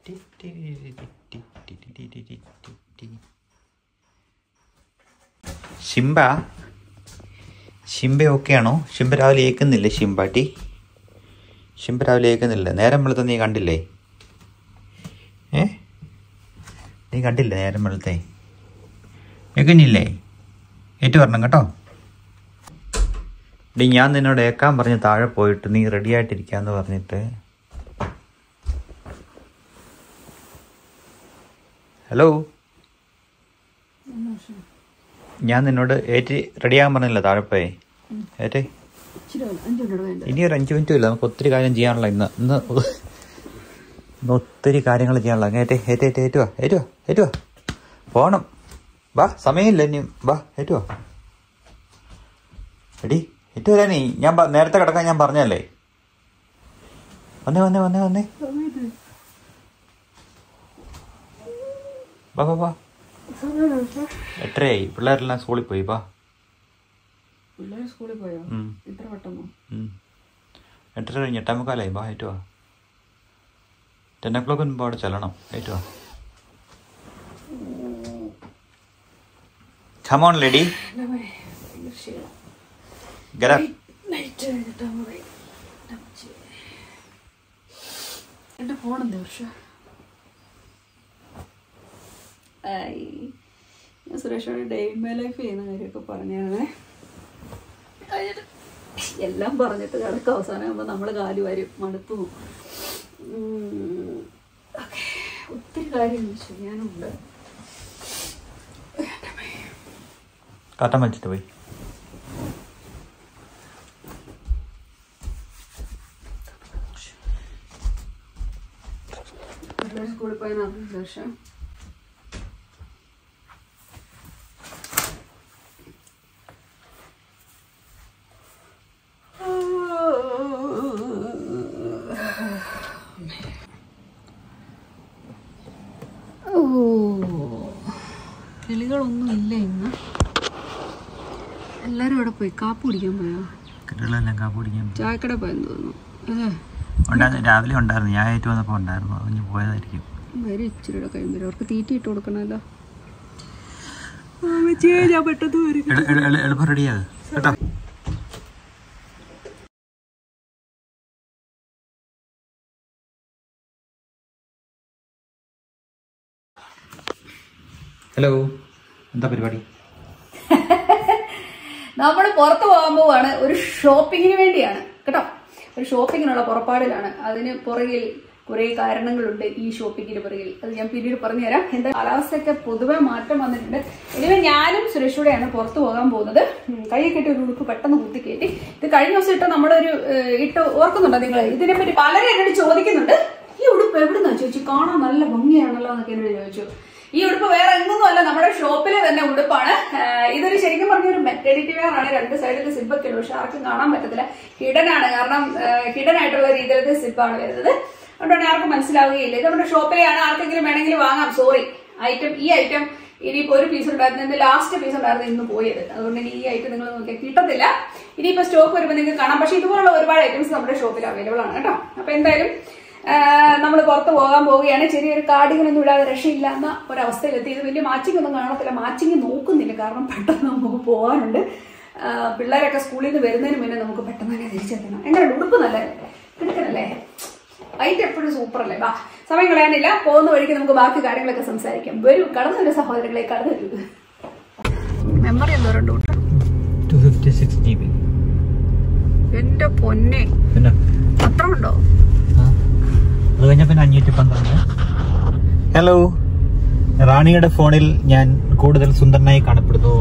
ഷിംബ ഷിംബ ഓക്കെയാണോ ഷിംബ രാവിലെ ഏക്കുന്നില്ലേ ഷിംബാട്ടി ഷിംബ രാവിലെ ഏക്കുന്നില്ല നേരം വെളുത്ത നീ കണ്ടില്ലേ ഏ നീ കണ്ടില്ലേ നേരം വെളുത്തേ ഏക്കുന്നില്ലേ ഏറ്റു പറഞ്ഞു കേട്ടോ ഡി ഞാൻ നിന്നോട് ഏക്കാൻ പറഞ്ഞ് താഴെ പോയിട്ട് നീ റെഡി ആയിട്ടിരിക്കാന്ന് പറഞ്ഞിട്ട് ഹലോ ഞാൻ നിന്നോട് ഏറ്റ് റെഡിയാകാൻ പറഞ്ഞില്ല താഴെ പോയി ഏറ്റേ ഇനി ഒരു അഞ്ച് മിനിറ്റും ഇല്ല നമുക്ക് ഒത്തിരി കാര്യം ചെയ്യാനുള്ള ഇന്ന് ഇന്ന് ഇന്ന് ഒത്തിരി കാര്യങ്ങൾ ചെയ്യാനുള്ള ഏറ്റേ ഏറ്റേ ഏറ്റേ ഏറ്റുവാ ഏറ്റുവാ ഏറ്റുവാ പോണം വാ സമയമില്ല ഇനി വാ ഏറ്റുവാ എടി ഏറ്റു വരാനേ ഞാൻ പ- നേരത്തെ കിടക്കാൻ ഞാൻ പറഞ്ഞല്ലേ വന്നേ വന്നേ വന്നേ വന്നേ വാ വാ വാ എട്ടരയായി പിള്ളേരെല്ലാം സ്കൂളിൽ പോയി വാ പിള്ളേർ സ്കൂളിൽ പോയോ ഉം. ഇത്ര പെട്ടെന്നോ ഉം. എട്ടര കഴിഞ്ഞ് എട്ടേ മുക്കാലായി വാ ഏറ്റു വാ ടെൻ ഓ ക്ലോക്ക് മുമ്പ് അവിടെ ചെല്ലണം ഏറ്റു വാ കമോൺ ലേഡി ഗര നൈറ്റ് കഴിഞ്ഞിട്ടാ മതി എന്റെ ഫോൺ എന്താ വർഷ ഞാൻ സുരേഷോട് ഡേ ഇൻ മൈ ലൈഫ് ചെയ്യുന്ന കാര്യമൊക്കെ പറഞ്ഞാണേ കഴിഞ്ഞിട്ട് എല്ലാം പറഞ്ഞിട്ട് കിടക്കും അവസാനം ആകുമ്പോൾ നമ്മൾ കാല് വരും മടുത്തു പോകും. ഉം. ഓക്കേ. ഒത്തിരി കാര്യം ചെയ്യാനുണ്ട് കാട്ടം വലിച്ചിട്ട് പോയി പിള്ളേർ സ്കൂളിൽ പോയി നടന്ന ശേഷം ഓ കിളികളൊന്നും ഇല്ല ഇന്ന് എല്ലാരും അവിടെ പോയി കാപ്പ് കുടിക്കാൻ പോയോ കുട്ടികളെല്ലാം കാപ്പ് കുടിക്കാൻ പോയി. ചായക്കട പോയെന്ന് തോന്നുന്നു അല്ലേ ഉണ്ടായിരുന്നു രാവിലെ ഉണ്ടായിരുന്നു ഞാൻ ഏറ്റു വന്നപ്പോൾ ഉണ്ടായിരുന്നു അതിന് പോയതായിരിക്കും വരും ഇച്ചിരിയുടെ കഴിയുമ്പോൾ അവർക്ക് തീറ്റ ഇട്ട് കൊടുക്കണമല്ലോ ഞാൻ പെട്ടെന്ന് വരും എളു- എളു- എളു- എളുപ്പം റെഡിയാകും കേട്ടോ ഹലോ എന്താ പരിപാടി നമ്മൾ പുറത്ത് പോകാൻ പോവാണ് ഒരു ഷോപ്പിങ്ങിന് വേണ്ടിയാണ് കേട്ടോ ഒരു ഷോപ്പിങ്ങിനുള്ള പുറപ്പാടിലാണ് അതിന് പുറകിൽ കുറെ കാരണങ്ങളുണ്ട് ഈ ഷോപ്പിങ്ങിന് പുറകിൽ അത് ഞാൻ പിന്നീട് പറഞ്ഞുതരാം എന്താ കാലാവസ്ഥയൊക്കെ പൊതുവെ മാറ്റം വന്നിട്ടുണ്ട് ഇനിവേ ഞാനും സുരക്ഷയോടെയാണ് പുറത്തു പോകാൻ പോകുന്നത് ഉം, കൈ കെട്ടി ഒരു ഉടുപ്പ് പെട്ടെന്ന് കുത്തി കയറ്റി ഇത് കഴിഞ്ഞ ദിവസം ഇട്ട് നമ്മളൊരു ഏഹ്, ഇട്ട് ഓർക്കുന്നുണ്ടോ നിങ്ങൾ ഇതിനെപ്പറ്റി പലരും എന്നോട് ചോദിക്കുന്നുണ്ട് ഈ ഉടുപ്പ് എവിടുന്നാ ചോദിച്ചു കാണാൻ നല്ല ഭംഗിയാണല്ലോ എന്നൊക്കെ എന്നോട് ചോദിച്ചു ഈ ഉടുപ്പ് വേറെ എങ്ങൊന്നും അല്ല നമ്മുടെ ഷോപ്പിലെ തന്നെ ഉടുപ്പാണ് ആഹ് ഇതൊരു ശരിക്കും പറഞ്ഞ ഒരു മെറ്റേണിറ്റി വെയർ ആണ് രണ്ട് സൈഡിൽ സിബൊക്കെ ഉണ്ട് പക്ഷെ ആർക്കും കാണാൻ പറ്റത്തില്ല ഹിഡൻ ആണ് കാരണം ഹിഡൻ ആയിട്ടുള്ള രീതിയിലത്തെ സിബാണ് വരുന്നത് അതുകൊണ്ടാണ് ആർക്കും മനസ്സിലാവുകയില്ല ഇത് നമ്മുടെ ഷോപ്പിലെയാണ് ആർക്കെങ്കിലും വേണമെങ്കിൽ വാങ്ങാം സോറി ഐറ്റം ഈ ഐറ്റം ഇനിയിപ്പോ ഒരു പീസ് ഉണ്ടായിരുന്നു ഇന്ന് ലാസ്റ്റ് പീസ് ഉണ്ടായിരുന്നു ഇന്ന് പോയത് അതുകൊണ്ട് ഇനി ഈ ഐറ്റം നിങ്ങൾ നോക്കിയാൽ കിട്ടത്തില്ല ഇനിയിപ്പോ സ്റ്റോക്ക് വരുമ്പോൾ നിങ്ങൾക്ക് കാണാം പക്ഷെ ഇതുപോലുള്ള ഒരുപാട് ഐറ്റംസ് നമ്മുടെ ഷോപ്പിൽ അവൈലബിൾ ആണ് കേട്ടോ അപ്പൊ എന്തായാലും നമ്മൾ പുറത്ത് പോകാൻ പോവുകയാണ് ചെറിയൊരു കാർഡിങ്ങനൊന്നും ഇടാതെ രക്ഷയില്ല എന്ന ഒരവസ്ഥയിലെത്തി ഇത് വലിയ മാച്ചിങ് ഒന്നും കാണത്തില്ല മാച്ചിങ് നോക്കുന്നില്ല കാരണം പെട്ടെന്ന് നമുക്ക് പോകാനുണ്ട് ആ, പിള്ളേരൊക്കെ സ്കൂളിൽ നിന്ന് വരുന്നതിന് മുന്നേ നമുക്ക് പെട്ടെന്ന് തന്നെ തിരിച്ചെത്തണം എങ്ങനെയുണ്ട് ഉടുപ്പ് നല്ലതല്ലേ കിടക്കനല്ലേ ഐറ്റ് എപ്പോഴും സൂപ്പർ അല്ലേ വാ സമയം കളയാനില്ല പോകുന്ന വഴിക്ക് നമുക്ക് ബാക്കി കാര്യങ്ങളൊക്കെ സംസാരിക്കാം വരൂ കടന്നു വരും സഹോദരങ്ങളെ കടന്നു വരൂ മെമ്മറി എന്തോരം ഉണ്ട് two fifty six G B എന്റെ പൊന്നെ പിന്നെ അത്ര ഉണ്ടോ ആ, അത് കഴിഞ്ഞ പിന്നെ അഞ്ഞൂറ്റി പന്ത്രണ്ട് ഹലോ റാണിയുടെ ഫോണിൽ ഞാൻ കൂടുതൽ സുന്ദരനായി കാണപ്പെടുന്നു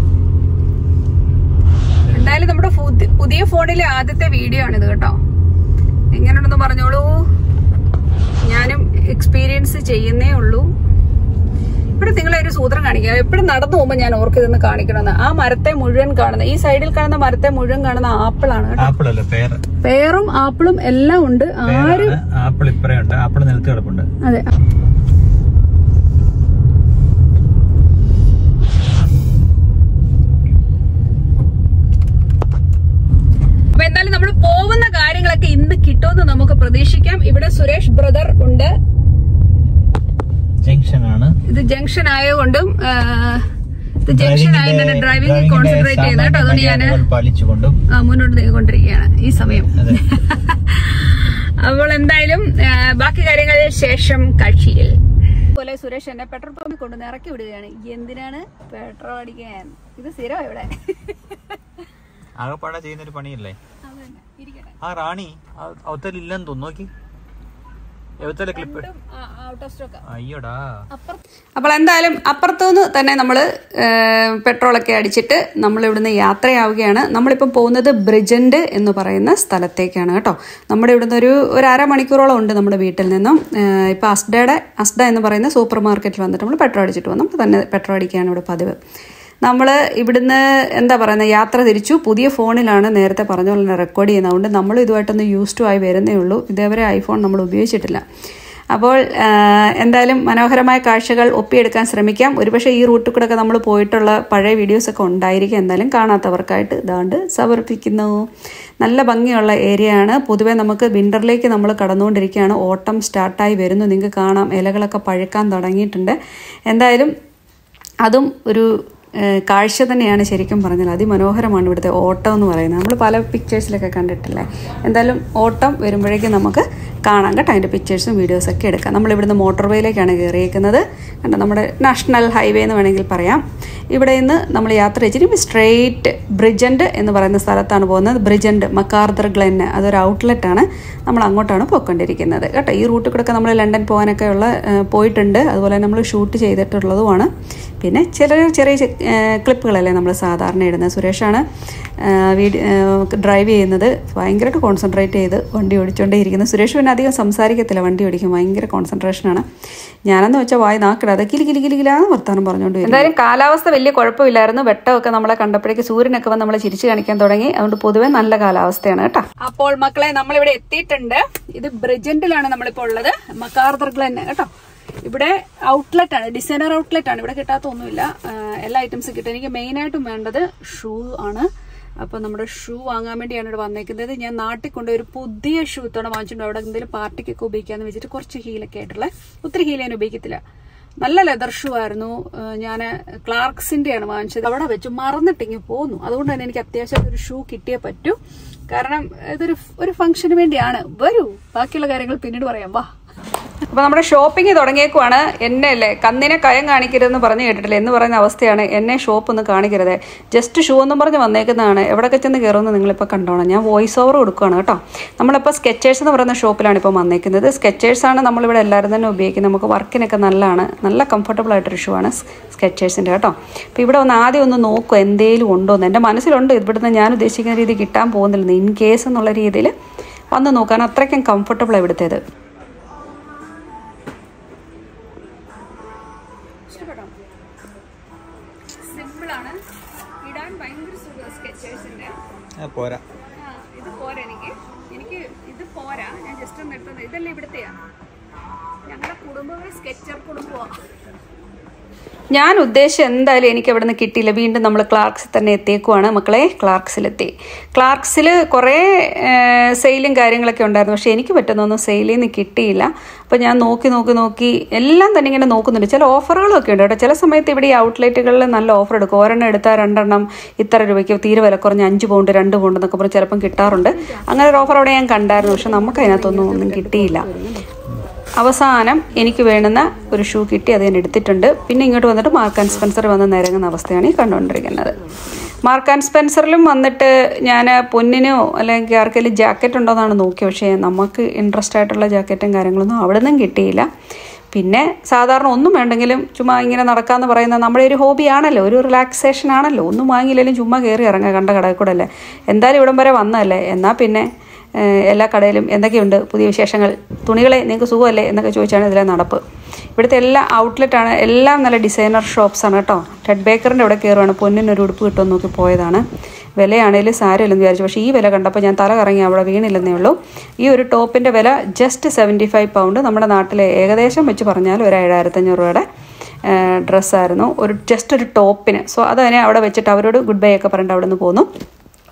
എന്തായാലും നമ്മുടെ പുതി- പുതിയ ഫോണിലെ ആദ്യത്തെ വീഡിയോ ആണിത് കേട്ടോ എങ്ങനെയുണ്ടെന്ന് പറഞ്ഞോളൂ ഞാനും എക്സ്പീരിയൻസ് ചെയ്യുന്നേ ഉള്ളൂ ഇവിടെ നിങ്ങളെ ഒരു സൂത്രം കാണിക്കാം എപ്പോഴും നടന്നു പോകുമ്പോൾ ഞാൻ ഓർക്കിതൊന്ന് കാണിക്കണമെന്ന് ആ മരത്തെ മുഴുവൻ കാണുന്ന ഈ സൈഡിൽ കാണുന്ന മരത്തെ മുഴുവൻ കാണുന്ന ആപ്പിളാണ് കേട്ടോ ആപ്പിൾ അല്ല പേര് പേറും ആപ്പിളും എല്ലാം ഉണ്ട് ആരും ആപ്പിൾ ഇപ്പറയുണ്ട് ആപ്പിൾ നിലത്ത് കിടപ്പുണ്ട് അതെ അപ്പൊ എന്തായാലും നമ്മൾ പോകുന്ന കാര്യങ്ങളൊക്കെ ഇന്ന് കിട്ടുമെന്ന് നമുക്ക് പ്രതീക്ഷിക്കാം ഇവിടെ സുരേഷ് ബ്രദർ ഉണ്ട് ജംഗ്ഷൻ ആയതുകൊണ്ടും ആ, ഇത് ജംഗ്ഷൻ ആയതുകൊണ്ട് ഡ്രൈവിംഗ് കോൺസെൻട്രേറ്റ് ചെയ്ത് കേട്ടോ അതുകൊണ്ട് ഞാൻ പാലിച്ചുകൊണ്ടും മുന്നോട്ട് നീങ്ങിക്കൊണ്ടിരിക്കുകയാണ് ഈ സമയം അപ്പോൾ എന്തായാലും ആ, ബാക്കി കാര്യങ്ങൾ ശേഷം കാഴ്ചയിൽ പോലെ സുരേഷ് എന്നെ പെട്രോൾ പമ്പിൽ കൊണ്ട് ഇറക്കി വിടുകയാണ് എന്തിനാണ് പെട്രോൾ അടിക്കാൻ ഇത് സ്ഥിരം ഇവിടെ ആകെപ്പാടെ ചെയ്യുന്ന ഒരു പണിയല്ലേ അതന്നെ, ഇരിക്കട്ടെ. ആ റാണി അവത്തലില്ലെന്ന് തോന്നുന്നു നോക്കി എവത്തലെ ക്ലിപ്പ് രണ്ടും, ആ, out of stock ആ. അയ്യോടാ അപ്പോൾ എന്തായാലും അപ്പുറത്തുനിന്ന് തന്നെ നമ്മൾ പെട്രോളൊക്കെ അടിച്ചിട്ട് നമ്മൾ ഇവിടുന്ന് യാത്രയാവുകയാണ് നമ്മളിപ്പം പോകുന്നത് ബ്രിജൻഡ് എന്ന് പറയുന്ന സ്ഥലത്തേക്കാണ് കേട്ടോ നമ്മുടെ ഇവിടുന്ന് ഒരു ഒരു അരമണിക്കൂറോളം ഉണ്ട് നമ്മുടെ വീട്ടിൽ നിന്നും ഏഹ് ഇപ്പം അസ്ഡയുടെ അസ്ഡ എന്ന് പറയുന്ന സൂപ്പർ മാർക്കറ്റിൽ വന്നിട്ട് നമ്മൾ പെട്രോൾ അടിച്ചിട്ട് വന്നു നമ്മൾ തന്നെ പെട്രോൾ അടിക്കുകയാണ് ഇവിടെ പതിവ് നമ്മൾ ഇവിടുന്ന് എന്താ പറയുന്നത് യാത്ര തിരിച്ചു പുതിയ ഫോണിലാണ് നേരത്തെ പറഞ്ഞ പോലെ തന്നെ റെക്കോർഡ് ചെയ്യുന്നത് അതുകൊണ്ട് നമ്മൾ ഇതുമായിട്ടൊന്ന് യൂസ് ടു ആയി വരുന്നേ ഉള്ളൂ ഇതേവരെ ഐഫോൺ നമ്മൾ ഉപയോഗിച്ചിട്ടില്ല അപ്പോൾ ആ, എന്തായാലും മനോഹരമായ കാഴ്ചകൾ ഒപ്പിയെടുക്കാൻ ശ്രമിക്കാം ഒരുപക്ഷെ ഈ റൂട്ടിൽ കൂടെ ഒക്കെ നമ്മൾ പോയിട്ടുള്ള പഴയ വീഡിയോസൊക്കെ ഉണ്ടായിരിക്കും എന്തായാലും കാണാത്തവർക്കായിട്ട് ഇതാണ്ട് സമർപ്പിക്കുന്നു നല്ല ഭംഗിയുള്ള ഏരിയ ആണ് പൊതുവെ നമുക്ക് വിൻ്ററിലേക്ക് നമ്മൾ കടന്നുകൊണ്ടിരിക്കുകയാണ് ഓട്ടം സ്റ്റാർട്ടായി വരുന്നു നിങ്ങൾക്ക് കാണാം ഇലകളൊക്കെ പഴുക്കാൻ തുടങ്ങിയിട്ടുണ്ട് എന്തായാലും അതും ഒരു ഏഹ്, കാഴ്ച തന്നെയാണ് ശരിക്കും പറഞ്ഞാൽ അതിമനോഹരമാണ് ഇവിടുത്തെ ഓട്ടം എന്ന് പറയുന്നത് നമ്മൾ പല പിക്ചേഴ്സിലൊക്കെ കണ്ടിട്ടില്ലേ എന്തായാലും ഓട്ടം വരുമ്പോഴേക്കും നമുക്ക് കാണാം കേട്ടോ അതിൻ്റെ പിക്ചേഴ്സും വീഡിയോസൊക്കെ എടുക്കാം നമ്മൾ ഇവിടുന്ന് മോട്ടോർ വേയിലേക്കാണ് കയറിയേക്കുന്നത് കണ്ടോ നമ്മുടെ നാഷണൽ ഹൈവേ എന്ന് വേണമെങ്കിൽ പറയാം ഇവിടെ നിന്ന് നമ്മൾ യാത്ര വെച്ചിട്ട് സ്ട്രെയിറ്റ് ബ്രിജൻഡ് എന്ന് പറയുന്ന സ്ഥലത്താണ് പോകുന്നത് ബ്രിജൻഡ് മക്കാർദർ ഗ്ലെന്ന് അതൊരു ഔട്ട്ലെറ്റ് ആണ് നമ്മൾ അങ്ങോട്ടാണ് പോയിക്കൊണ്ടിരിക്കുന്നത് കേട്ടോ ഈ റൂട്ടിൽ കൂടെ ഒക്കെ നമ്മൾ ലണ്ടൻ പോകാനൊക്കെ ഉള്ള ഏഹ്, പോയിട്ടുണ്ട് അതുപോലെ നമ്മൾ ഷൂട്ട് ചെയ്തിട്ടുള്ളതുമാണ് പിന്നെ ചില ചെറിയ ചെ- ഏഹ്, ക്ലിപ്പുകളല്ലേ നമ്മൾ സാധാരണ ഇടുന്നത് സുരേഷാണ് വീഡിയോ ഡ്രൈവ് ചെയ്യുന്നത് ഭയങ്കരമായിട്ട് കോൺസെൻട്രേറ്റ് ചെയ്ത് വണ്ടി ഓടിച്ചുകൊണ്ടേ ഇരിക്കുന്നത് സുരേഷ് പിന്നെ അധികം സംസാരിക്കത്തില്ല വണ്ടി ഓടിക്കും ഭയങ്കര കോൺസെൻട്രേഷനാണ് ഞാനെന്ന് വെച്ചാൽ വായി നാക്കിടാതെ കിലി കിലി കിലി കിലാന്ന് വർത്താനം പറഞ്ഞുകൊണ്ട് വരും. എന്തായാലും കാലാവസ്ഥ വലിയ കുഴപ്പമില്ലായിരുന്നു വെട്ടമൊക്കെ നമ്മളെ കണ്ടപ്പോഴേക്ക് സൂര്യനൊക്കെ വന്ന് നമ്മളെ ചിരിച്ചു കാണിക്കാൻ തുടങ്ങി അതുകൊണ്ട് പൊതുവെ നല്ല കാലാവസ്ഥയാണ് കേട്ടോ അപ്പോൾ മക്കളെ നമ്മളിവിടെ എത്തിയിട്ടുണ്ട് ഇത് ബ്രിജന്റിലാണ് നമ്മളിപ്പോൾ ഉള്ളത് മക്കാർദർ ഗ്ലെൻ കേട്ടോ ഇവിടെ ഔട്ട്ലെറ്റ് ആണ് ഡിസൈനർ ഔട്ട്ലെറ്റ് ആണ് ഇവിടെ കിട്ടാത്ത ഒന്നുമില്ല ആ, എല്ലാ ഐറ്റംസും കിട്ടും എനിക്ക് മെയിൻ ആയിട്ടും വേണ്ടത് ഷൂ ആണ് അപ്പൊ നമ്മുടെ ഷൂ വാങ്ങാൻ വേണ്ടിയാണ് ഇവിടെ വന്നേക്കുന്നത് ഞാൻ നാട്ടിൽ കൊണ്ട് ഒരു പുതിയ ഷൂ ഇത്തവണ വാങ്ങിച്ചിട്ടുണ്ട് അവിടെ എന്തെങ്കിലും പാർട്ടിക്കൊക്കെ ഉപയോഗിക്കാന്ന് വെച്ചിട്ട് കുറച്ച് ഹീലൊക്കെ ആയിട്ടുള്ള ഒത്തിരി ഹീൽ ഞാൻ ഉപയോഗിക്കത്തില്ല നല്ല ലെതർ ഷൂ ആയിരുന്നു ഞാൻ ക്ലാർക്സിന്റെയാണ് വാങ്ങിച്ചത് അവിടെ വെച്ച് മറന്നിട്ടിങ്ങി പോന്നു അതുകൊണ്ട് തന്നെ എനിക്ക് അത്യാവശ്യം ഒരു ഷൂ കിട്ടിയേ പറ്റൂ കാരണം ഇതൊരു ഒരു ഫംഗ്ഷന് വേണ്ടിയാണ് വരൂ ബാക്കിയുള്ള കാര്യങ്ങൾ പിന്നീട് പറയാം വാ അപ്പൊ നമ്മുടെ ഷോപ്പിംഗ് തുടങ്ങിയേക്കുവാണ് എന്നെ അല്ലേ കന്നിനെ കയം കാണിക്കരുതെന്ന് പറഞ്ഞു കേട്ടിട്ടില്ല എന്ന് പറയുന്ന അവസ്ഥയാണ് എന്നെ ഷോപ്പ് ഒന്ന് കാണിക്കരുത് ജസ്റ്റ് ഷൂ എന്നും പറഞ്ഞ് വന്നേക്കുന്നതാണ് എവിടെയൊക്കെ ചെന്ന് കയറുമെന്ന് നിങ്ങളിപ്പോൾ കണ്ടോണം ഞാൻ വോയിസ് ഓവർ കൊടുക്കുകയാണ് കേട്ടോ നമ്മളിപ്പോൾ സ്കെച്ചേഴ്സ് എന്ന് പറയുന്ന ഷോപ്പിലാണ് ഇപ്പോൾ വന്നേക്കുന്നത് സ്കെച്ചേഴ്സ് ആണ് നമ്മളിവിടെ എല്ലാവരും തന്നെ ഉപയോഗിക്കുന്നത് നമുക്ക് വർക്കിനൊക്കെ നല്ലതാണ് നല്ല കംഫർട്ടബിൾ ആയിട്ടൊരു ഷൂ ആണ് സ്കെച്ചേഴ്സിൻ്റെ കേട്ടോ അപ്പോൾ ഇവിടെ ഒന്ന് ആദ്യം ഒന്ന് നോക്കുക എന്തേലും ഉണ്ടോ എന്ന് എൻ്റെ മനസ്സിലുണ്ട് ഇവിടുന്ന് ഞാൻ ഉദ്ദേശിക്കുന്ന രീതി കിട്ടാൻ പോകുന്നില്ല ഇൻ കേസ് എന്നുള്ള രീതിയിൽ വന്ന് നോക്കാൻ അത്രയ്ക്കും കംഫർട്ടബിൾ ഇവിടുത്തേത് ഇഷ്ടപ്പെട്ടോ സിമ്പിളാണ് ഇടാൻ ഭയങ്കര സുഖം സ്കെച്ചേഴ്സിന്റെ പോരാ ഇത് പോരാ എനിക്ക് എനിക്ക് ഇത് പോരാ ഞാൻ ജസ്റ്റ് ഒന്ന് എടുത്തത് ഇതല്ലേ ഇവിടുത്തെയാ ഞങ്ങളുടെ കുടുംബം സ്കെച്ചർ കുടുംബമാണ് ഞാൻ ഉദ്ദേശിച്ച എന്തായാലും എനിക്ക് അവിടെ നിന്ന് കിട്ടിയില്ല വീണ്ടും നമ്മൾ ക്ലാർക്സിൽ തന്നെ എത്തിയേക്കുവാണ് മക്കളെ ക്ലാർക്സിലെത്തി ക്ലാർക്സിൽ കുറേ സെയിലും കാര്യങ്ങളൊക്കെ ഉണ്ടായിരുന്നു പക്ഷേ എനിക്ക് പറ്റുന്നൊന്നും സെയിലിൽ നിന്ന് കിട്ടിയില്ല അപ്പോൾ ഞാൻ നോക്കി നോക്കി നോക്കി എല്ലാം തന്നെ ഇങ്ങനെ നോക്കുന്നുണ്ട് ചില ഓഫറുകളൊക്കെ ഉണ്ട് കേട്ടോ ചില സമയത്ത് ഇവിടെ ഈ ഔട്ട്ലെറ്റുകളിൽ നല്ല ഓഫർ എടുക്കും ഒരെണ്ണം എടുത്താൽ രണ്ടെണ്ണം ഇത്ര രൂപയ്ക്ക് തീരെ വില കുറഞ്ഞ് അഞ്ച് പൗണ്ട് രണ്ട് പൗണ്ട് എന്നൊക്കെ പറഞ്ഞ് ചിലപ്പം കിട്ടാറുണ്ട് അങ്ങനെ ഒരു ഓഫർ അവിടെ ഞാൻ കണ്ടായിരുന്നു പക്ഷെ നമുക്ക് അതിനകത്തൊന്നും ഒന്നും കിട്ടിയില്ല അവസാനം എനിക്ക് വേണ്ടുന്ന ഒരു ഷൂ കിട്ടി അത് ഞാൻ എടുത്തിട്ടുണ്ട് പിന്നെ ഇങ്ങോട്ട് വന്നിട്ട് മാർക്ക് ആൻഡ് സ്പെൻസർ വന്ന് നിരങ്ങുന്ന അവസ്ഥയാണ് ഈ കണ്ടുകൊണ്ടിരിക്കുന്നത് മാർക്ക് ആൻഡ് സ്പെൻസറിലും വന്നിട്ട് ഞാൻ പൊന്നിനോ അല്ലെങ്കിൽ ആർക്കെങ്കിലും ജാക്കറ്റ് ഉണ്ടോ എന്നാണ് നോക്കിയത് പക്ഷേ നമുക്ക് ഇൻട്രസ്റ്റ് ആയിട്ടുള്ള ജാക്കറ്റും കാര്യങ്ങളൊന്നും അവിടെ നിന്നും കിട്ടിയില്ല പിന്നെ സാധാരണ ഒന്നും വേണ്ടെങ്കിലും ചുമ്മാ ഇങ്ങനെ നടക്കാന്ന് പറയുന്നത് നമ്മുടെ ഒരു ഹോബി ആണല്ലോ ഒരു റിലാക്സേഷൻ ആണല്ലോ ഒന്നും വാങ്ങിയില്ലെങ്കിലും ചുമ്മാ കയറി ഇറങ്ങുക കണ്ട കടയിൽ കൂടെ അല്ലേ എന്തായാലും ഇവിടം വരെ വന്നതല്ലേ എന്നാൽ പിന്നെ ഏഹ് എല്ലാ കടയിലും എന്തൊക്കെയുണ്ട് പുതിയ വിശേഷങ്ങൾ തുണികളെ നിങ്ങൾക്ക് സുഖമല്ലേ എന്നൊക്കെ ചോദിച്ചാണ് ഇതിലെ നടപ്പ് ഇവിടുത്തെ എല്ലാ ഔട്ട്ലെറ്റാണ് എല്ലാം നല്ല ഡിസൈനർ ഷോപ്സാണ് കേട്ടോ ടെഡ് ബേക്കറിൻ്റെ അവിടെ കയറുവാണ് പൊന്നിനൊരു ഉടുപ്പ് കിട്ടുമെന്ന് നോക്കി പോയതാണ് വിലയാണേലും സാരമില്ലെന്ന് വിചാരിച്ചു പക്ഷേ ഈ വില കണ്ടപ്പോൾ ഞാൻ തല കറങ്ങി അവിടെ വീണില്ലെന്നേ ഉള്ളൂ ഈ ഒരു ടോപ്പിൻ്റെ വില ജസ്റ്റ് സെവൻറ്റി ഫൈവ് പൗണ്ട് നമ്മുടെ നാട്ടിലെ ഏകദേശം വെച്ച് പറഞ്ഞാൽ ഒരു ഏഴായിരത്തഞ്ഞൂറ് രൂപയുടെ ഡ്രസ്സായിരുന്നു ഒരു ജസ്റ്റ് ഒരു ടോപ്പിന് സോ അതതിനെ അവിടെ വെച്ചിട്ട് അവരോട് ഗുഡ് ബൈ ഒക്കെ പറഞ്ഞിട്ട് അവിടെ നിന്ന് പോന്നു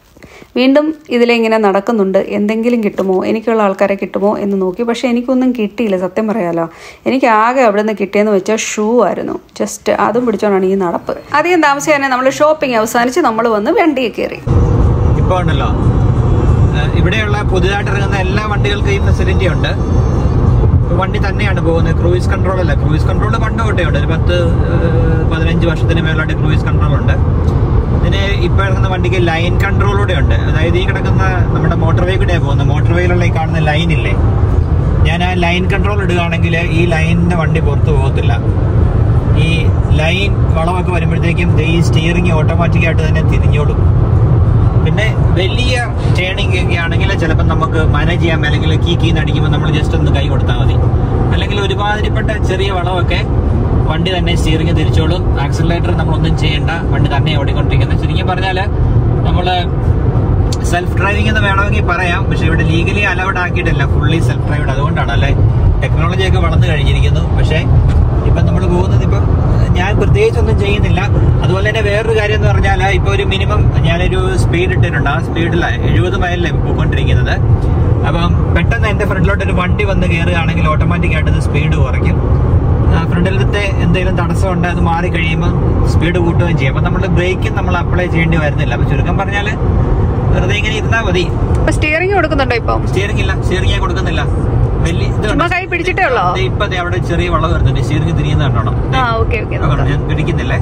വീണ്ടും ഇതിലിങ്ങനെ നടക്കുന്നുണ്ട് എന്തെങ്കിലും കിട്ടുമോ എനിക്കുള്ള ആൾക്കാരെ കിട്ടുമോ എന്ന് നോക്കി പക്ഷെ എനിക്കൊന്നും കിട്ടിയില്ല സത്യം പറയാലോ എനിക്ക് ആകെ അവിടെ നിന്ന് കിട്ടിയെന്ന് വെച്ചാൽ ഷൂ ആയിരുന്നു ജസ്റ്റ് അതും പിടിച്ചോണ്ടാണ് ഈ നടപ്പ് അധികം താമസിയാനെ നമ്മൾ ഷോപ്പിംഗ് അവസാനിച്ച് നമ്മൾ വന്ന് വണ്ടിയെ കയറി ഇപ്പോൾ ഉണ്ടല്ലോ ഏഹ് ഇവിടെയുള്ള പുതുതായിട്ട് ഇറങ്ങുന്ന എല്ലാ വണ്ടികൾക്കും ഈ ഫെസിലിറ്റി ഉണ്ട് വണ്ടി തന്നെയാണ് പോകുന്നത് ക്രൂയിസ് കൺട്രോൾ അല്ല ക്രൂയിസ് കൺട്രോൾ പണ്ട് തൊട്ടേ ഉണ്ട് ഒരു പത്ത് ഏഹ് പതിനഞ്ച് വർഷത്തിന് മേലോട്ട് ക്രൂയിസ് കൺട്രോൾ ഉണ്ട് ഇതിന് ഇപ്പോൾ ഇറങ്ങുന്ന വണ്ടിക്ക് ലൈൻ കൺട്രോളൂടെ ഉണ്ട് അതായത് ഈ കിടക്കുന്ന നമ്മുടെ മോട്ടോർ വേ കൂടെയാണ് പോകുന്നത് മോട്ടോർ വേയിലുള്ള ഈ കാണുന്ന ലൈൻ ഇല്ലേ ഞാൻ ആ ലൈൻ കൺട്രോൾ ഇടുകയാണെങ്കിൽ ഈ ലൈനിന്റെ വണ്ടി പുറത്ത് പോകത്തില്ല ഈ ലൈൻ വളമൊക്കെ വരുമ്പോഴത്തേക്കും ദേ ഈ സ്റ്റിയറിംഗ് ഓട്ടോമാറ്റിക്കായിട്ട് തന്നെ തിരിഞ്ഞോളും പിന്നെ വലിയ ടേണിംഗ് ഒക്കെ ആണെങ്കിൽ ചിലപ്പോൾ നമുക്ക് മാനേജ് ചെയ്യാൻ അല്ലെങ്കിൽ കീ കീ അടിക്കുമ്പോൾ നമ്മൾ ജസ്റ്റ് ഒന്ന് കൈ കൊടുത്താൽ മതി അല്ലെങ്കിൽ ഒരുമാതിരിപ്പെട്ട ചെറിയ വളമൊക്കെ വണ്ടി തന്നെ സ്റ്റിയറിംഗ് തിരിച്ചോളും ആക്സിലറേറ്റർ നമ്മളൊന്നും ചെയ്യേണ്ട വണ്ടി തന്നെ ഓടിക്കൊണ്ടിരിക്കുന്നത് ശരിക്കും പറഞ്ഞാൽ നമ്മൾ സെൽഫ് ഡ്രൈവിംഗ് എന്ന് വേണമെങ്കിൽ പറയാം പക്ഷെ ഇവിടെ ലീഗലി അലൗഡ് ആക്കിയിട്ടില്ല ഫുള്ളി സെൽഫ് ഡ്രൈവ്ഡ് അതുകൊണ്ടാണ് അല്ലെ ടെക്നോളജി ഒക്കെ വളർന്നു കഴിഞ്ഞിരിക്കുന്നു പക്ഷേ ഇപ്പം നമ്മൾ പോകുന്നത് ഇപ്പം ഞാൻ പ്രത്യേകിച്ച് ഒന്നും ചെയ്യുന്നില്ല അതുപോലെ തന്നെ വേറൊരു കാര്യം എന്ന് പറഞ്ഞാൽ ഇപ്പൊ ഒരു മിനിമം ഞാനൊരു സ്പീഡ് ഇട്ടിട്ടുണ്ട് ആ സ്പീഡിൽ എഴുപത് മൈലിലാണ് പോയിക്കൊണ്ടിരിക്കുന്നത് അപ്പം പെട്ടെന്ന് എന്റെ ഫ്രണ്ടിലോട്ട് ഒരു വണ്ടി വന്ന് കയറുകയാണെങ്കിൽ ഓട്ടോമാറ്റിക് ആയിട്ട് ഇത് സ്പീഡ് കുറയ്ക്കും ഫ്രണ്ടിലത്തെ എന്തെങ്കിലും തടസ്സമുണ്ട് അത് മാറി കഴിയുമ്പോൾ സ്പീഡ് കൂട്ടുകയും ചെയ്യും അപ്പം നമ്മൾ ബ്രേക്കും നമ്മൾ അപ്ലൈ ചെയ്യേണ്ടി വരുന്നില്ല അപ്പൊ ചുരുക്കം പറഞ്ഞാൽ വെറുതെ ഇങ്ങനെ ഇരുന്നാൽ മതി അപ്പൊ സ്റ്റിയറിംഗ് കൊടുക്കുന്നുണ്ടോ ഇപ്പം സ്റ്റിയറിംഗ് ഇല്ല സ്റ്റിയറിംഗ് ഞാൻ കൊടുക്കുന്നില്ല വലിയ ഇത് ചുമ്മാ കണ്ടോ? കൈ പിടിച്ചിട്ടേ ഉള്ളോ ദേ ഇപ്പൊ ദേ അവിടെ ചെറിയ വളവ് വരുന്നുണ്ട് സ്റ്റിയറിംഗ് തിരിയുന്ന കണ്ടോണം ആ ഓക്കെ ഓക്കെ നോക്കണം, ഞാൻ പിടിക്കുന്നില്ലേ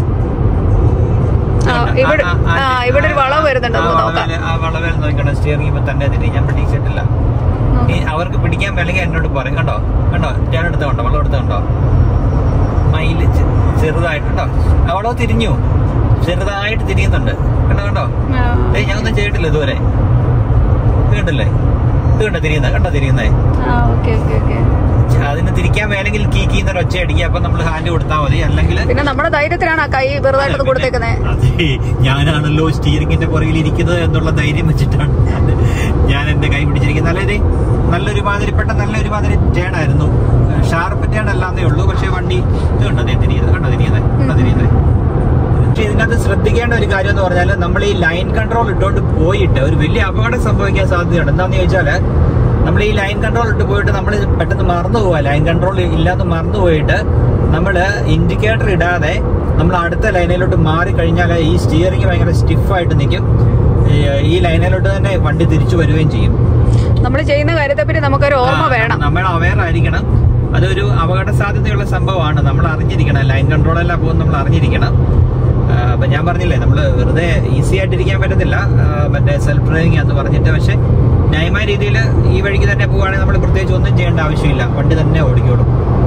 ആ, ഇവിടെ ആ ഇവിടെ ഒരു വളവ് വരുന്നുണ്ട് ആ നമുക്ക് നോക്കാം വളവില്- ആ വളവിൽ നോക്കണം സ്റ്റിയറിംഗ് ഇപ്പൊ തന്നെ തിരി ഞാൻ പിടിച്ചിട്ടില്ല ഈ അവർക്ക് പിടിക്കാൻ വേണമെങ്കിൽ എന്നോട് പറയും കണ്ടോ കണ്ടോ ഞാൻ എടുത്ത കണ്ടോ വെള്ളം എടുത്ത കണ്ടോ മയില് ചെ- ചെറുതായിട്ട് കേട്ടോ ആ വളവ് തിരിഞ്ഞു ചെറുതായിട്ട് തിരിയുന്നുണ്ട് കണ്ടോ കണ്ടോ ആ. ഏയ് ഞാൻ ഒന്നും ചെയ്തിട്ടില്ല ഇതുവരെ ഇത് കണ്ടില്ലേ ഇത് കണ്ടോ തിരിയുന്നത് കണ്ടോ തിരിയുന്നേ ആ ഓക്കെ ഓക്കെ ഓക്കെ അതിന് തിരിക്കാൻ വേണമെങ്കിൽ കീ കീ എന്നൊരു ഒച്ച അടിക്കുക അപ്പൊ നമ്മൾ ഹാൻഡ് കൊടുത്താൽ മതി അല്ലെങ്കിൽ പിന്നെ നമ്മുടെ ധൈര്യത്തിലാണ് ആ കൈ വെറുതായിട്ടത് കൊടുത്തേക്കുന്നത് അതെ ഞാനാണല്ലോ സ്റ്റിയറിംഗിന്റെ പുറകിൽ ഇരിക്കുന്നത് എന്നുള്ള ധൈര്യം വെച്ചിട്ടാണ് ഞാൻ എന്റെ കൈ പിടിച്ചിരിക്കുന്നത് അല്ലാതെ നല്ലൊരു മാതിരിപ്പെട്ട നല്ലൊരു മാതിരി ടേണായിരുന്നു ഷാർപ്പ് ടേൺ അല്ലാന്നേ ഉള്ളൂ പക്ഷെ വണ്ടി ഇത് കണ്ടോ ദേ തിരിയുന്നത് കണ്ടോ തിരിയുന്നത് കണ്ടോ തിരിയുന്നത് പക്ഷെ ഇതിനകത്ത് ശ്രദ്ധിക്കേണ്ട ഒരു കാര്യം എന്ന് പറഞ്ഞാൽ നമ്മൾ ഈ ലൈൻ കൺട്രോൾ ഇട്ടോണ്ട് പോയിട്ട് ഒരു വലിയ അപകടം സംഭവിക്കാൻ സാധ്യതയുണ്ട് എന്താന്ന് ചോദിച്ചാൽ നമ്മൾ ഈ ലൈൻ കൺട്രോൾ ഇട്ട് പോയിട്ട് നമ്മൾ പെട്ടെന്ന് മറന്നു പോവാ ലൈൻ കൺട്രോൾ ഇല്ലാതെ മറന്നു പോയിട്ട് നമ്മൾ ഇൻഡിക്കേറ്റർ ഇടാതെ നമ്മൾ അടുത്ത ലൈനിലോട്ട് മാറി കഴിഞ്ഞാൽ ഈ സ്റ്റിയറിംഗ് ഭയങ്കര സ്റ്റിഫായിട്ട് നിൽക്കും ഈ- ഈ ലൈനിലോട്ട് തന്നെ വണ്ടി തിരിച്ചു വരികയും ചെയ്യും നമ്മൾ ചെയ്യുന്ന കാര്യത്തെപ്പറ്റി നമുക്കൊരു ഓർമ്മ ആ, വേണം നമ്മൾ അവയർ ആയിരിക്കണം അതൊരു അപകട സാധ്യതയുള്ള സംഭവമാണ് നമ്മൾ അറിഞ്ഞിരിക്കണം ലൈൻ കൺട്രോൾ എല്ലാം പോകുന്നത് നമ്മൾ അറിഞ്ഞിരിക്കണം ആ, അപ്പൊ ഞാൻ പറഞ്ഞില്ലേ നമ്മൾ വെറുതെ ഈസി ആയിട്ടിരിക്കാൻ പറ്റത്തില്ല ആ, മറ്റേ സെൽഫ് ഡ്രൈവിംഗ് എന്ന് പറഞ്ഞിട്ട് പക്ഷെ ന്യായമായ രീതിയിൽ ഈ വഴിക്ക് തന്നെ പോവുകയാണെങ്കിൽ നമ്മൾ പ്രത്യേകിച്ച് ഒന്നും ചെയ്യേണ്ട ആവശ്യമില്ല വണ്ടി തന്നെ ഓടിക്കോളും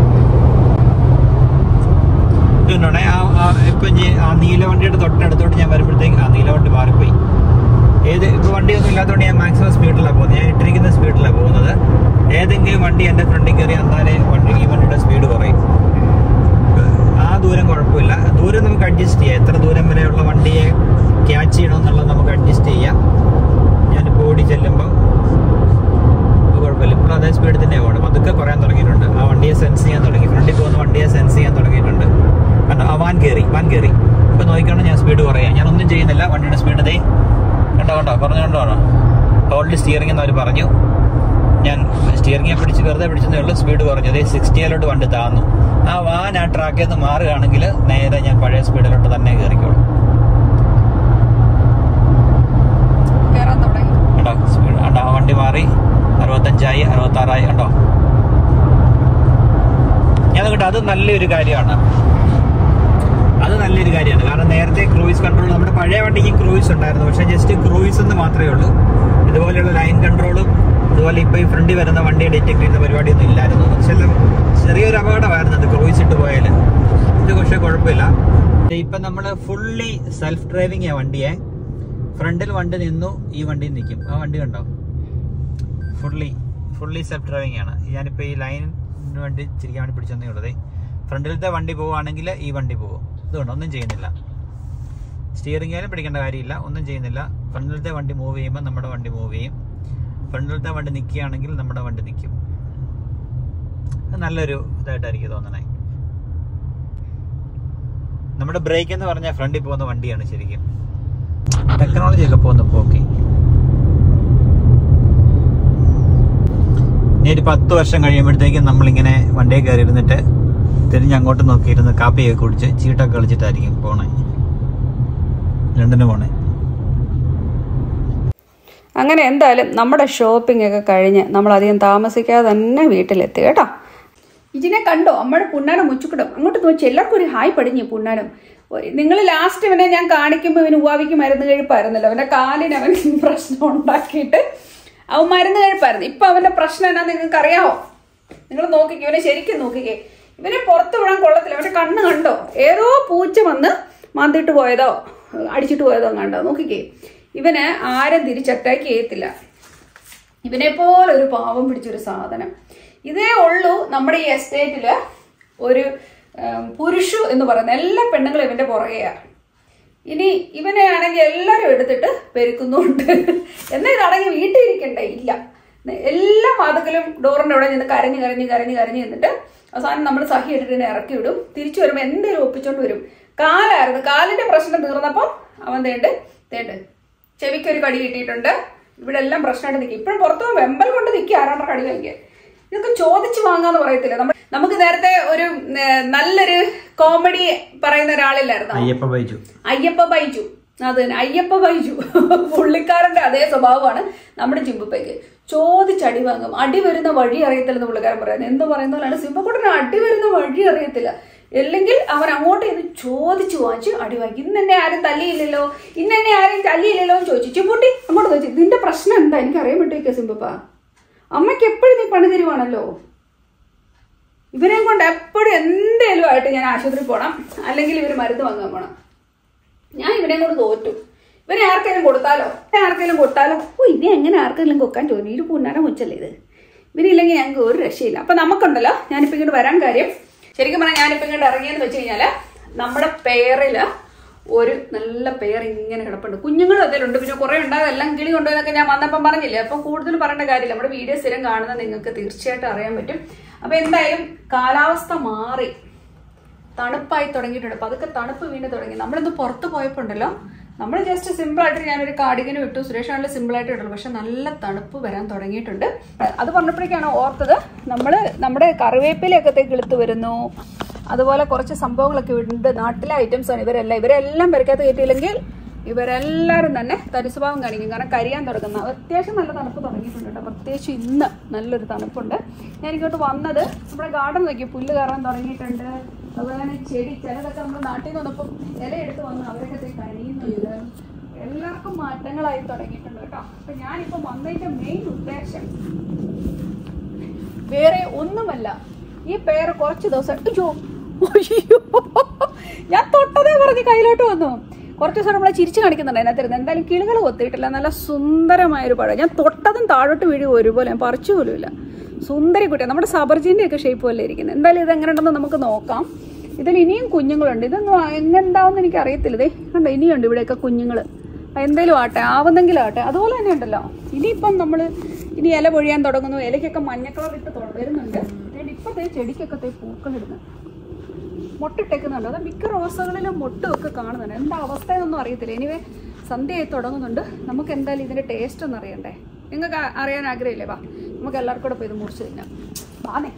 ഇതുകൊണ്ടാണേ ആ ആ ഇപ്പൊ ഇനി ആ നീല വണ്ടിയുടെ തൊട്ടടുത്തോട്ട് ഞാൻ വരുമ്പോഴത്തേക്ക് ആ നീല വണ്ടി മാറിപ്പോയി ഏത് ഇപ്പൊ വണ്ടിയൊന്നും ഇല്ലാത്തതുകൊണ്ട് ഞാൻ മാക്സിമം സ്പീഡിലാണ് പോകുന്നത് ഞാൻ ഇട്ടിരിക്കുന്ന സ്പീഡിലാണ് പോകുന്നത് ഏതെങ്കിലും വണ്ടി എന്റെ ഫ്രണ്ടിൽ കയറി എന്നാലേ വണ്ടി ഈ വണ്ടിയുടെ സ്പീഡ് കുറയും ആ ദൂരം കുഴപ്പമില്ല ദൂരം നമുക്ക് അഡ്ജസ്റ്റ് ചെയ്യാം എത്ര ദൂരം വരെയുള്ള വണ്ടിയെ ക്യാച്ച് ചെയ്യണമെന്നുള്ളത് നമുക്ക് അഡ്ജസ്റ്റ് ചെയ്യാം ഞാനിപ്പോൾ ഓടി ചെല്ലുമ്പോൾ കുഴപ്പമില്ല ഇപ്പോൾ അതേ സ്പീഡിൽ തന്നെ പോകണം അതൊക്കെ കുറയാൻ തുടങ്ങിയിട്ടുണ്ട് ആ വണ്ടിയെ സെൻസ് ചെയ്യാൻ തുടങ്ങി ഫ്രണ്ടിൽ പോകുന്ന വണ്ടിയെ സെൻസ് ചെയ്യാൻ തുടങ്ങിയിട്ടുണ്ട് കണ്ടോ ആ വാൻ കയറി വാൻ കയറി ഇപ്പൊ നോക്കിക്കണം ഞാൻ സ്പീഡ് കുറയാം ഞാൻ ഒന്നും ചെയ്യുന്നില്ല വണ്ടിയുടെ സ്പീഡ് ദേ കണ്ടോ കണ്ടോ പറഞ്ഞു കണ്ടോ ഹോൾഡ് സ്റ്റിയറിംഗ് എന്ന് അവർ പറഞ്ഞു ഞാൻ സ്റ്റിയറിംഗെ പിടിച്ച് വെറുതെ പിടിച്ചതേ ഉള്ളൂ സ്പീഡ് കുറഞ്ഞു അതേ സിക്സ്റ്റിയിലോട്ട് വണ്ടി താന്നു ആ വാൻ ആ ട്രാക്കിൽ നിന്ന് മാറുകയാണെങ്കിൽ നേരെ ഞാൻ പഴയ സ്പീഡിലോട്ട് തന്നെ കയറിക്കോളും കേറാൻ തുടങ്ങി കണ്ടോ സ്പീഡ് കണ്ടോ ആ വണ്ടി മാറി അറുപത്തഞ്ചായി അറുപത്താറായി കണ്ടോ ഞാൻ നോക്കട്ടെ അത് നല്ലൊരു കാര്യമാണ് അത് നല്ലൊരു കാര്യമാണ് കാരണം നേരത്തെ ക്രൂയിസ് കൺട്രോൾ നമ്മുടെ പഴയ വണ്ടിക്ക് ക്രൂയിസ് ഉണ്ടായിരുന്നു പക്ഷെ ജസ്റ്റ് ക്രൂയിസ് എന്ന് മാത്രമേ ഉള്ളൂ ഇതുപോലെയുള്ള ലൈൻ കൺട്രോളും അതുപോലെ ഇപ്പൊ ഈ ഫ്രണ്ടിൽ വരുന്ന വണ്ടിയെ ഡിറ്റക്ട് ചെയ്യുന്ന പരിപാടിയൊന്നും ഇല്ലായിരുന്നു ചില ചെറിയൊരു അപകടമായിരുന്നു അത് ക്രൂയിസ് ഇട്ട് പോയാൽ ഇത് പക്ഷെ കുഴപ്പമില്ല ഇപ്പൊ നമ്മള് ഫുള്ളി സെൽഫ് ഡ്രൈവിംഗ് ആ വണ്ടിയെ ഫ്രണ്ടിൽ വണ്ടി നിന്നു ഈ വണ്ടി നിൽക്കും ആ വണ്ടി കണ്ടോ ഫുള്ളി ഫുള്ളി സെൽഫ് ഡ്രൈവിംഗ് ആണ് ഞാനിപ്പോൾ ഈ ലൈനിന് വേണ്ടി ചിരിക്കാൻ വേണ്ടി പിടിച്ചെന്നേ ഉള്ളത് ഫ്രണ്ടിലത്തെ വണ്ടി പോവുകയാണെങ്കിൽ ഈ വണ്ടി പോകും ഇതുകൊണ്ട് ഒന്നും ചെയ്യുന്നില്ല സ്റ്റിയറിംഗ് ആയാലും പിടിക്കേണ്ട കാര്യമില്ല ഒന്നും ചെയ്യുന്നില്ല ഫ്രണ്ടിലത്തെ വണ്ടി മൂവ് ചെയ്യുമ്പോൾ നമ്മുടെ വണ്ടി മൂവ് ചെയ്യും ഫ്രണ്ടിലത്തെ വണ്ടി നിൽക്കുകയാണെങ്കിൽ നമ്മുടെ വണ്ടി നിൽക്കും അത് നല്ലൊരു ഇതായിട്ടായിരിക്കും തോന്നണേ നമ്മുടെ ബ്രേക്ക് എന്ന് പറഞ്ഞാൽ ഫ്രണ്ടിൽ പോകുന്ന വണ്ടിയാണ് ശരിക്കും ടെക്നോളജി ഒക്കെ പോകുന്ന പോക്കി ഇനി ഒരു പത്ത് വർഷം കഴിയുമ്പോഴത്തേക്കും നമ്മളിങ്ങനെ വണ്ടിയെ കയറി ഇരുന്നിട്ട് തിരിഞ്ഞ് അങ്ങോട്ട് നോക്കിയിരുന്ന് കാപ്പിയൊക്കെ കുടിച്ച് ചീട്ടൊക്കെ കളിച്ചിട്ടായിരിക്കും പോണേ ലണ്ടന് പോണേ അങ്ങനെ എന്തായാലും നമ്മുടെ ഷോപ്പിംഗ് ഒക്കെ കഴിഞ്ഞ് നമ്മൾ അധികം താമസിക്കാതെ തന്നെ വീട്ടിലെത്തി കേട്ടോ ഇതിനെ കണ്ടോ നമ്മുടെ പുണ്ണാനം മുച്ചുക്കിടും അങ്ങോട്ട് നോക്കി എല്ലാവർക്കും ഒരു ഹായ് പടിഞ്ഞു പുണ്ണാനം നിങ്ങൾ ലാസ്റ്റ് ഇവനെ ഞാൻ കാണിക്കുമ്പോൾ ഇവന് ഉവാവിക്ക് മരുന്ന് കഴിപ്പായിരുന്നല്ലോ അവന്റെ കാലിന് അവൻ പ്രശ്നം ഉണ്ടാക്കിയിട്ട് അവൻ മരുന്ന് കഴിപ്പായിരുന്നു ഇപ്പൊ അവന്റെ പ്രശ്നം എന്നാന്ന് നിങ്ങൾക്ക് അറിയാമോ നിങ്ങൾ നോക്കിക്കേ ഇവനെ ശരിക്കും നോക്കിക്കേ ഇവനെ പുറത്ത് വിടാൻ കൊള്ളത്തില്ല അവന്റെ കണ്ണ് കണ്ടോ ഏതോ പൂച്ച വന്ന് മാന്തിട്ട് പോയതോ അടിച്ചിട്ട് പോയതോ കണ്ടോ നോക്കിക്കേ ഇവന് ആരും തിരിച്ച് അറ്റാക്ക് ചെയ്യത്തില്ല ഇവനെ പോലെ ഒരു പാവം പിടിച്ചൊരു സാധനം ഇതേ ഉള്ളൂ നമ്മുടെ ഈ എസ്റ്റേറ്റില് ഒരു ഉം, പുരുഷു എന്ന് പറയുന്ന എല്ലാ പെണ്ണുങ്ങളും ഇവന്റെ പുറകെയാ ഇനി ഇവനെ ആണെങ്കിൽ എല്ലാവരും എടുത്തിട്ട് പെരുക്കുന്നുണ്ട് എന്നാ ഇതാണെങ്കിൽ വീട്ടിൽ ഇരിക്കണ്ടേ ഇല്ല എല്ലാ വാതകലും ഡോറിന്റെ അവിടെ നിന്ന് കരഞ്ഞ് കരഞ്ഞ് കരഞ്ഞ് കരഞ്ഞ് നിന്നിട്ട് അവസാനം നമ്മൾ സഹി ഇട്ടിട്ട് ഇതിനെ ഇറക്കി വിടും തിരിച്ചു വരുമ്പോൾ എന്തെങ്കിലും ഒപ്പിച്ചോണ്ട് വരും കാലായിരുന്നു കാലിന്റെ പ്രശ്നം തീർന്നപ്പം അവൻ തേണ്ട് തേണ്ട് ചെവിക്ക് ഒരു കടി കിട്ടിയിട്ടുണ്ട് ഇവിടെ എല്ലാം പ്രശ്നമായിട്ട് നിൽക്കും ഇപ്പോഴും പുറത്തു പോകുമ്പോൾ വെമ്പൽ കൊണ്ട് നിൽക്കുക ആരാണ്ട കടി കഴിക്കാൻ ഇതൊക്കെ ചോദിച്ചു വാങ്ങാന്ന് പറയത്തില്ല നമ്മൾ നമുക്ക് നേരത്തെ ഒരു ഏർ, നല്ലൊരു കോമഡി പറയുന്ന ഒരാളില്ലായിരുന്നു അയ്യപ്പ ബൈജു അയ്യപ്പ ബൈജു അത് തന്നെ അയ്യപ്പ ബൈജു പുള്ളിക്കാരന്റെ അതേ സ്വഭാവമാണ് നമ്മുടെ ചിമ്പുപ്പയ്ക്ക് ചോദിച്ചടി വാങ്ങും അടി വരുന്ന വഴി അറിയത്തില്ലെന്ന് പുള്ളിക്കാരൻ പറയുന്നത് എന്ത് പറയുന്ന പോലെയാണ് സിംബക്കുട്ടന് അടി വരുന്ന വഴി അറിയത്തില്ല അല്ലെങ്കിൽ അവൻ അങ്ങോട്ട് ഇത് ചോദിച്ചു വാങ്ങിച്ച് അടി വാങ്ങി ഇന്ന് എന്നെ ആരും തല്ലിയില്ലല്ലോ ഇന്ന് എന്നെ ആരും തല്ലിയില്ലല്ലോ എന്ന് ചോദിച്ചു ചിമ്പുട്ടി അങ്ങോട്ട് ചോദിച്ചു ഇതിന്റെ പ്രശ്നം എന്താ എനിക്ക് അറിയാൻ പറ്റുമോ സിംബപ്പ അമ്മയ്ക്ക് എപ്പോഴും നീ പണി തരുവാണല്ലോ ഇവരെയും കൊണ്ട് എപ്പോഴും എന്തേലും ആയിട്ട് ഞാൻ ആശുപത്രി പോകണം അല്ലെങ്കിൽ ഇവർ മരുന്ന് വാങ്ങാൻ പോകണം ഞാൻ ഇവനെ കൊണ്ട് തോറ്റു ഇവനെ ആർക്കെങ്കിലും കൊടുത്താലോ ഇവനെ ആർക്കെങ്കിലും കൊടുത്താലോ ഓ ഇനി എങ്ങനെ ആർക്കെങ്കിലും കൊക്കാൻ തോന്നി ഇത് പുന്നാന മുച്ചല്ലേ ഇത് ഇവനില്ലെങ്കിൽ ഞങ്ങൾക്ക് ഒരു രക്ഷയില്ല അപ്പൊ നമുക്കുണ്ടല്ലോ ഞാനിപ്പോ ഇങ്ങോട്ട് വരാൻ കാര്യം ശരിക്കും പറഞ്ഞാൽ ഞാനിപ്പോ ഇങ്ങോട്ട് ഇറങ്ങിയെന്ന് വെച്ച് കഴിഞ്ഞാല് നമ്മുടെ പേരില് ഒരു നല്ല പേർ ഇങ്ങനെ കിടപ്പുണ്ട് കുഞ്ഞുങ്ങളും അതിലുണ്ട് പിന്നെ കുറെ ഉണ്ടാകും എല്ലാം കിളി കൊണ്ടുപോയെന്നൊക്കെ ഞാൻ വന്നപ്പം പറഞ്ഞില്ലേ അപ്പൊ കൂടുതൽ പറയേണ്ട കാര്യമില്ല നമ്മുടെ വീഡിയോ സ്ഥിരം കാണുന്ന നിങ്ങൾക്ക് തീർച്ചയായിട്ടും അറിയാൻ പറ്റും അപ്പൊ എന്തായാലും കാലാവസ്ഥ മാറി തണുപ്പായി തുടങ്ങിയിട്ടുണ്ട് പതുക്കെ തണുപ്പ് വീണ് തുടങ്ങി നമ്മളിന്ന് പുറത്ത് പോയപ്പോൾ ഉണ്ടല്ലോ നമ്മൾ ജസ്റ്റ് സിമ്പിൾ ആയിട്ട് ഞാനൊരു കാർഡിഗന് വിട്ടു സുരേഷ് ആണെങ്കിൽ സിമ്പിൾ ആയിട്ട് ഇട്ടുള്ളൂ പക്ഷെ നല്ല തണുപ്പ് വരാൻ തുടങ്ങിയിട്ടുണ്ട് അത് പറഞ്ഞപ്പോഴേക്കാണ് ഓർത്തത് നമ്മൾ നമ്മുടെ കറിവേപ്പിലയൊക്കെ കിളുത്ത് വരുന്നു അതുപോലെ കുറച്ച് സംഭവങ്ങളൊക്കെ ഉണ്ട് നാട്ടിലെ ഐറ്റംസ് ആണ് ഇവരെല്ലാം ഇവരെല്ലാം പെരക്കകത്ത് കയറ്റിയില്ലെങ്കിൽ ഇവരെല്ലാവരും തന്നെ തരിസ്വഭാവം കാണിക്കും കാരണം കരിയാൻ തുടങ്ങുന്ന അത്യാവശ്യം നല്ല തണുപ്പ് തുടങ്ങിയിട്ടുണ്ട് കേട്ടോ പ്രത്യേകിച്ച് ഇന്ന് നല്ലൊരു തണുപ്പുണ്ട് ഞാൻ ഇങ്ങോട്ട് വന്നത് നമ്മുടെ ഗാർഡൻ നോക്കി പുല്ല് കയറാൻ തുടങ്ങിയിട്ടുണ്ട് അതുപോലെ തന്നെ ചെടി ചിലതൊക്കെ നമ്മൾ നാട്ടിൽ നിന്ന് വന്നപ്പം ഇല എടുത്ത് വന്ന് അവരൊക്കെ ദേ കരിയുന്നുണ്ട് എല്ലാവർക്കും മാറ്റങ്ങളായി തുടങ്ങിയിട്ടുണ്ട് കേട്ടോ അപ്പൊ ഞാനിപ്പം വന്നതിന്റെ മെയിൻ ഉദ്ദേശം വേറെ ഒന്നുമല്ല ഈ പേര് കുറച്ച് ദിവസം അയ്യോ അയ്യോ ഞാൻ തൊട്ടതേ പറഞ്ഞ് കയ്യിലോട്ട് വന്നു കുറച്ച് ദിവസം നമ്മളെ ചിരിച്ചു കാണിക്കുന്നുണ്ട് അതിനകത്തിരുന്ന് എന്തായാലും കിളികൾ കൊത്തിയിട്ടില്ല നല്ല സുന്ദരമായ ഒരു പഴം ഞാൻ തൊട്ടതും താഴോട്ട് വീഴുക ഒരുപോലെ ഞാൻ പറിച്ചു പോലുമില്ല സുന്ദരി കുട്ടിയാണ് നമ്മുടെ സബർജീൻ്റെ ഒക്കെ ഷേപ്പ് പോലെ ഇരിക്കുന്നത് എന്തായാലും ഇത് എങ്ങനെ ഉണ്ടെന്ന് നമുക്ക് നോക്കാം ഇതിൽ ഇനിയും കുഞ്ഞുങ്ങളുണ്ട് ഇതൊന്നും എങ്ങനെന്താവെന്ന് എനിക്ക് അറിയത്തില്ല ഇതേ കണ്ടോ ഇനിയുണ്ട് ഇവിടെയൊക്കെ കുഞ്ഞുങ്ങൾ എന്തേലും ആട്ടെ ആവുന്നെങ്കിലും ആട്ടെ അതുപോലെ തന്നെ ഉണ്ടല്ലോ ഇനിയിപ്പം നമ്മൾ ഇനി ഇല പൊഴിയാൻ തുടങ്ങുന്നു ഇലയ്ക്കൊക്കെ മഞ്ഞ കളർ ഇട്ട് തൊ- വരുന്നുണ്ട് ഇപ്പത്തെ ചെടിക്കൊക്കെ തേ പൂക്കളിടുന്നു മൊട്ടിട്ടേക്കുന്നുണ്ട് അത് മിക്ക റോസകളിലും മൊട്ടുമൊക്കെ കാണുന്നുണ്ട് എന്താ അവസ്ഥയെന്നൊന്നും അറിയത്തില്ല എനിവേ സന്ധ്യയായി തുടങ്ങുന്നുണ്ട് നമുക്ക് എന്തായാലും ഇതിന്റെ ടേസ്റ്റ് ഒന്ന് അറിയണ്ടേ നിങ്ങൾക്ക് ആ- അറിയാൻ ആഗ്രഹമില്ലേ വാ നമുക്ക് എല്ലാവർക്കും കൂടെ പോയി ഇത് മുറിച്ച് തിന്നാം വാന്നേ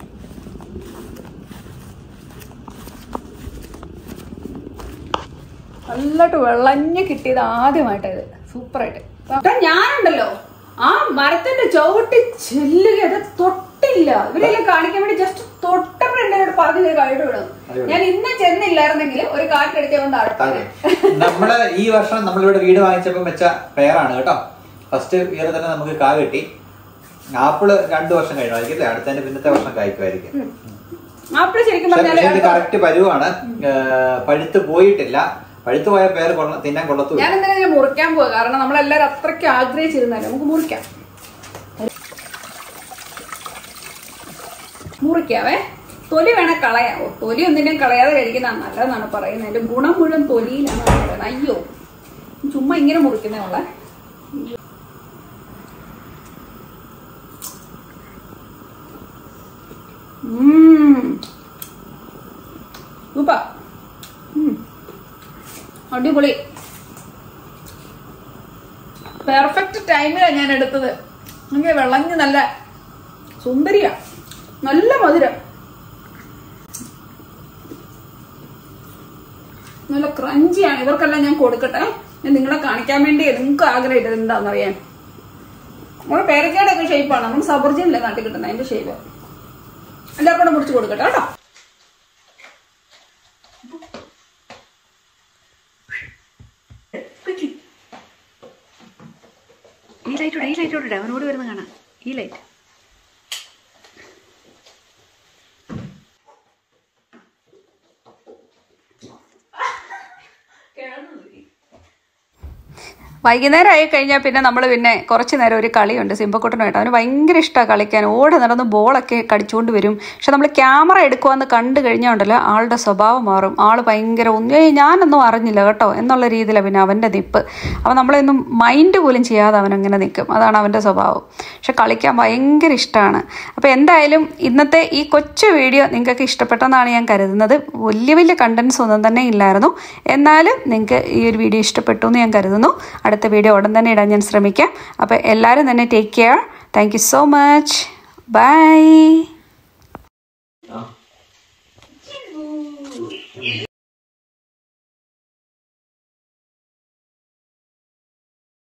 നല്ലതായിട്ട് വെള്ളഞ്ഞ് കിട്ടിയത് ആദ്യമായിട്ടായത് സൂപ്പറായിട്ട് അപ്പൊ ഞാനുണ്ടല്ലോ ആ മരത്തിന്റെ ചവിട്ടി ചെല്ലുക അത് തൊട്ടില്ല ഇവരെല്ലാം കാണിക്കാൻ വേണ്ടി ജസ്റ്റ് തൊട്ടപ്പോൾ എന്നോട് പറഞ്ഞു കഴിഞ്ഞു വിടും ഞാൻ ഇന്ന് ചെന്നില്ലായിരുന്നെങ്കിൽ ഒരു കാറ്റടിക്കാൻ വന്ന് താഴെ നമ്മള് ഈ വർഷം നമ്മളിവിടെ വീട് വാങ്ങിച്ചപ്പോ വെച്ച പേരാണ് കേട്ടോ ഫസ്റ്റ് ഇയർ തന്നെ നമുക്ക് കാ കിട്ടി ആപ്പിള് രണ്ടു വർഷം കഴിയുമായിരിക്കും അല്ലേ അടുത്തതിന്റെ പിന്നത്തെ വർഷം കായ്ക്കുമായിരിക്കും ആപ്പിള് ശരിക്കും പക്ഷെ പക്ഷെ ഇത് പറഞ്ഞാല് കറക്റ്റ് പരുവാണ് ഏർ പഴുത്ത് പോയിട്ടില്ല പഴുത്ത് പോയ പേര് കൊള്ള- തിന്നാൻ കൊള്ളത്തൂല്ല ഞാൻ എന്തിനാ മുറിക്കാൻ പോവുക കാരണം നമ്മളെല്ലാരും അത്രയ്ക്ക് ആഗ്രഹിച്ചിരുന്നല്ലേ നമുക്ക് മുറിക്കാം മുറിക്കാവേ തൊലി വേണേ കളയാം ഓ, തൊലി ഒന്നിനെയും കളയാതെ കഴിക്കുന്ന നല്ലതെന്നാണ് പറയുന്നത് എന്റെ ഗുണം മുഴുവൻ തൊലിയിലാണ് പറയുന്നത് അയ്യോ ചുമ്മാ ഇങ്ങനെ മുറിക്കുന്നേ ഉള്ളേ സൂപ്പർ അടിപൊളി പെർഫെക്റ്റ് ടൈമിലാണ് ഞാൻ എടുത്തത് എനിക്ക് വെള്ളഞ്ഞ് നല്ല സുന്ദരിയാ നല്ല മധുരം നല്ല ക്രഞ്ചിയാണ് ഇവർക്കെല്ലാം ഞാൻ കൊടുക്കട്ടെ ഞാൻ നിങ്ങളെ കാണിക്കാൻ വേണ്ടി നിങ്ങൾക്ക് ആഗ്രഹം ഇത് എന്താണെന്നറിയാൻ നമ്മുടെ പേരക്കയുടെ ഒക്കെ ഷേപ്പാണ് നമ്മൾ സബർജിയല്ലേ നാട്ടിൽ കിട്ടുന്നത് അതിന്റെ ഷേപ്പ് എല്ലാവർക്കും കൂടെ മുറിച്ച് കൊടുക്കട്ടെ കേട്ടോ ഈ ലൈറ്റ് ഈ ലൈറ്റ് ഇടട്ടെ അവനോട് വരുന്ന കാണാം ഈ ലൈറ്റ് വൈകുന്നേരം ആയി കഴിഞ്ഞാൽ പിന്നെ നമ്മൾ പിന്നെ കുറച്ച് നേരം ഒരു കളിയുണ്ട് സിംബക്കുട്ടനുമായിട്ട് അവന് ഭയങ്കര ഇഷ്ടമാണ് കളിക്കാൻ ഓടെ നടന്ന് ബോളൊക്കെ കടിച്ചുകൊണ്ട് വരും പക്ഷെ നമ്മൾ ക്യാമറ എടുക്കുവാന്ന് കണ്ടു കഴിഞ്ഞാൽ ഉണ്ടല്ലോ ആളുടെ സ്വഭാവം മാറും ആൾ ഭയങ്കര ഒന്നും ഏയ് ഞാനൊന്നും അറിഞ്ഞില്ല കേട്ടോ എന്നുള്ള രീതിയിലാണ് പിന്നെ അവൻ്റെ നിപ്പ് അവൻ നമ്മളെയൊന്നും മൈൻഡ് പോലും ചെയ്യാതെ അവൻ അങ്ങനെ നിൽക്കും അതാണ് അവൻ്റെ സ്വഭാവം പക്ഷെ കളിക്കാൻ ഭയങ്കര ഇഷ്ടമാണ് അപ്പോൾ എന്തായാലും ഇന്നത്തെ ഈ കൊച്ചു വീഡിയോ നിങ്ങൾക്ക് ഇഷ്ടപ്പെട്ടെന്നാണ് ഞാൻ കരുതുന്നത് വലിയ വലിയ കണ്ടൻസ് ഒന്നും തന്നെ ഇല്ലായിരുന്നു എന്നാലും നിങ്ങൾക്ക് ഈ ഒരു വീഡിയോ ഇഷ്ടപ്പെട്ടു എന്ന് ഞാൻ കരുതുന്നു അടുത്ത വീഡിയോ ഉടൻ തന്നെ ഇടാൻ ഞാൻ ശ്രമിക്കാം അപ്പോൾ എല്ലാവരും തന്നെ take care thank you so much by